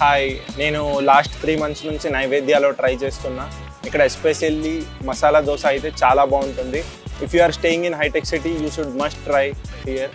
hi నేను last three months నుంచి నైవేద్యాలో try చేస్తున్నా ఇక్కడ ఎస్పెషల్లీ మసాలా దోశ అయితే చాలా బాగుంటుంది if you are staying in Hitec City you should must try here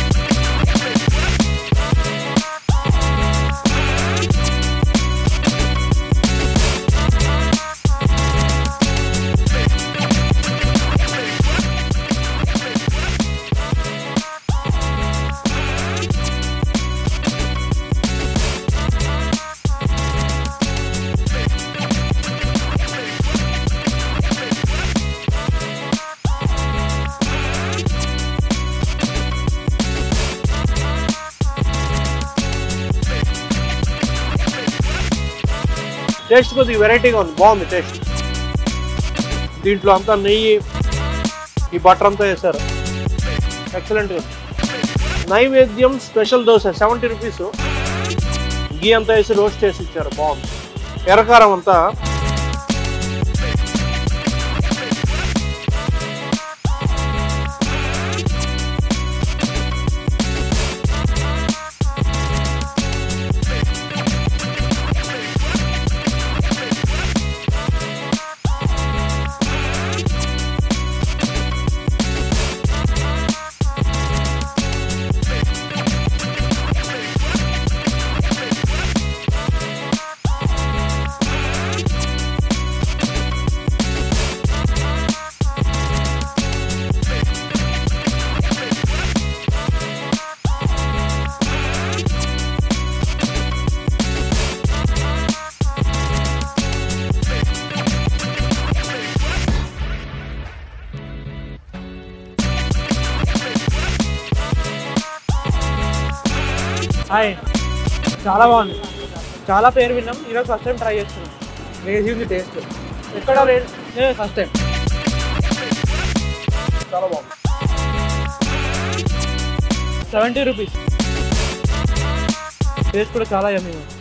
taste కొద్దిగా వెరైటీగా ఉంది బాగుంది టేస్ట్ దీంట్లో అంతా నెయ్యి ఈ బటర్ అంతా వేశారు ఎక్సలెంట్గా ఉంది Naivedyam special dosa seventy rupees ghee అంతా వేసి రోస్ట్ చేసి ఇచ్చారు బాగుంది ఎర్రకారం అంతా హాయ్ చాలా బాగుంది చాలా పేరు విన్నాం ఈరోజు ఫస్ట్ టైం ట్రై చేస్తున్నాం వేసి ఉంది టేస్ట్ ఎక్కడ రేట్ ఫస్ట్ టైం చాలా బాగుంది సెవెంటీ రూపీస్ టేస్ట్ కూడా చాలా యమ్మీ ఉంది